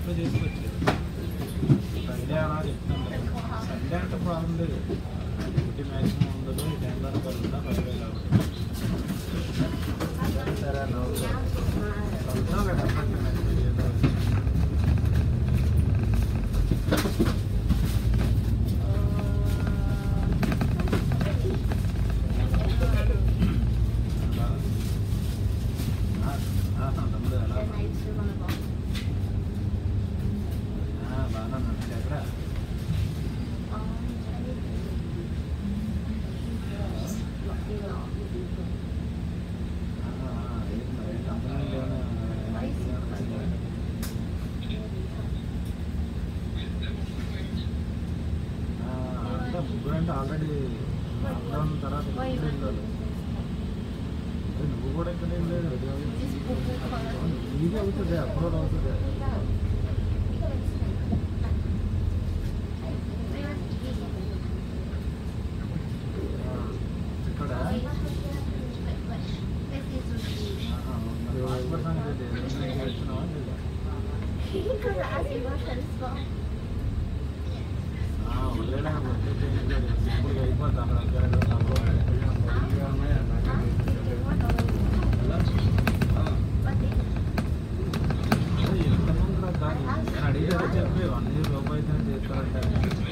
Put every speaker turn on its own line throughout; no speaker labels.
Apply చేసుకోవచ్చు Friday అలా చెప్తాను సండే అంటే ప్రాబ్లం లేదు డ్యూటీ మ్యాక్సిమం ఉండదు ఈ టైంలో కలుగుతా ఫ్రైడే కాబట్టి సరే సరే అన్న ఓకే. కలుద్దాం కదా అప్పటికి మెసేజ్ చేద్దాం. ఆ, ఆ, తమ్ముడు ఎలా ఉన్నావు? ఆ, బాగానే ఉన్నాను. ఎక్కడ ఆ, ఆ, ఏంటి మరి? కంపెనీలో ఏమైనా ఆ, అంటే ముగ్గురు అంటే ఆల్రెడీ లాక్డౌన్ తర్వాత ముగ్గురు వెళ్ళారు. అరే, నువ్వు కూడా ఇక్కడ వెళ్ళలేదు ఇది అవుతుంది అప్లోడ్ అవుతుంది ఆ, ఇక్కడ ఆహా, మరి హాస్పిటల్ సంగతి ఏంటి? ఏమైనా చేస్తున్నావా లేదా? ఆ, వదిలేయడం వచ్చేసి ఏంటి? ఇప్పుడు అయిపోద్ది అక్కడ అక్కడ అక్కడ అదే ఎంతమంది నాకు కాదు నేను అడిగారు చెప్పి వన్ ఇయర్ లోపు అయితే చేస్తారంటే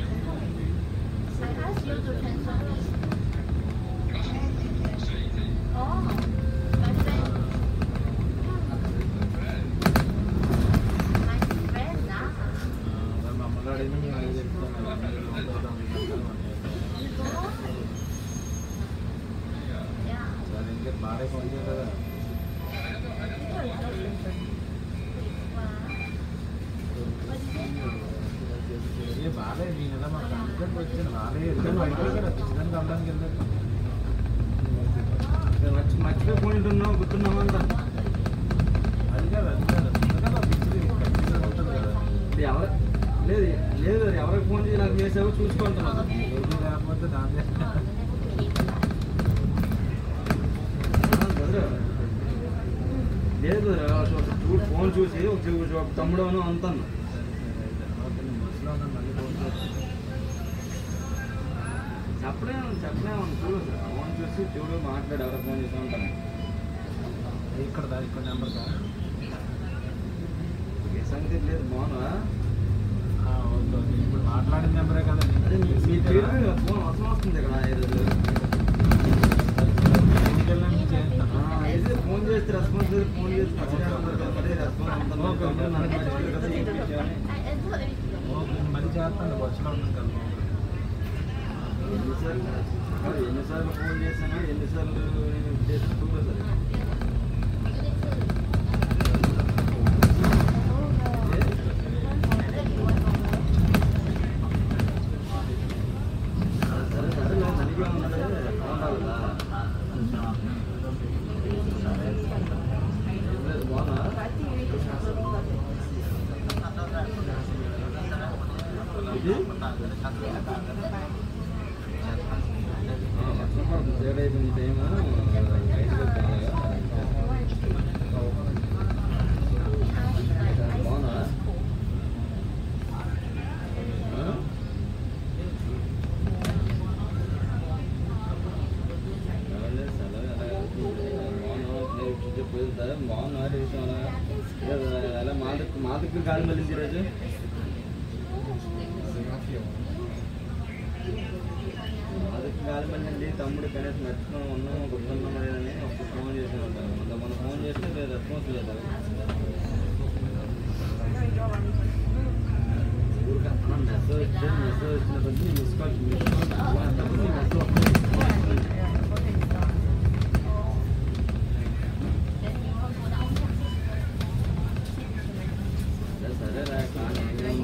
ఆ, మరి మమ్మల్ని అడిగిన మేము అడిగి చెప్తాను వన్ ఇయర్ లోపు అవుతాం సరే ఇంకా బాగా ఫోన్ చేయలేదా ఏ బాలే నీ నెల మా కంప్లైంట్ వచ్చింది బాలే ఇద్దరు అయిపోయి కదా పిచ్చిదానికి అమ్మడానికి వెళ్ళారు
మర్చి మర్చిపోయి పోయి ఉన్నావు గుర్తున్నావు అంత
అది కాదు అది కాదు అందుకని ఆ పిచ్చిది ఖచ్చితంగా ఉంటుంది కదా
ఇది ఎవరు లేదు లేదు అది ఎవరికి ఫోన్ చేసి నాకు చేసావో చూసుకుంటున్నాను
ఏది లేకపోతే దాని
లేదు చూడు ఫోన్ చూసి ఒక చూ- ఒక తమ్ముడు అను అంతాను
బస్సులో ఉన్నాను మళ్ళీ ఫోన్ చేస్తాను
చెప్పడే చెప్పడే చూడు ఫోన్ చూసి చూడు మాట్లాడు ఎవరో ఫోన్ చేసి ఉంటాను
ఇక్కడ దా ఇక్కడ నెంబర్ కా
ఏ సంగతి లేదు బాగున్నా
ఆ, ఓకే ఓకే ఇప్పుడు మాట్లాడిన నెంబరే కదా
అదే మీ మీ
నీకు
పేరు ఫోన్ అవసరం వస్తుంది ఇక్కడ ఈరోజు
ఇంటికెళ్ళి చేస్తాను
ఆ, అయితే ఫోన్ చేస్తే రెస్పాన్స్ లేదు ఫోన్ చేస్తే మర్చిపోయి ఉంటారు కదా, మరి రెస్పాన్స్ అంతా
ఓకే, ఓకే.
నాకు మర్చిపోయారు కదా, ఏం చేయాలి?
ఓకే మళ్ళీ చేస్తాను బస్సులో ఉన్నాను కదా
ఎన్నిసార్లు కాదు, ఎన్నిసార్లు ఫోన్ చేశాను ఎన్నిసార్లు నేను చేసి చూడలేదు సరే సరే మనకే ఉన్నది బాగుండాలి కదా ఏం లేదు, బాగున్నా ఇది వర్షం పడుతుంది తేడా అయిపోయింది టైం బయటకు వచ్చాను బాగున్నా బాగున్నా అలా మా దగ్గర మా దగ్గర గాలి మళ్ళీ ఈరోజు అదుకు కాదు మళ్ళీ తమ్ముడు కనీసం నచ్చుకున్నాం ఉన్నాం గుర్తున్నాం లేదని ఒక ఫోన్ చేసి ఉంటారు మొన్న మొన్న ఫోన్ చేస్తే లేదు రెస్పాన్స్ లేదు ఊరికే మెసేజ్ వచ్చే మెసేజ్ వచ్చిన కొద్దీ miss call miss call message సరే రా కానీ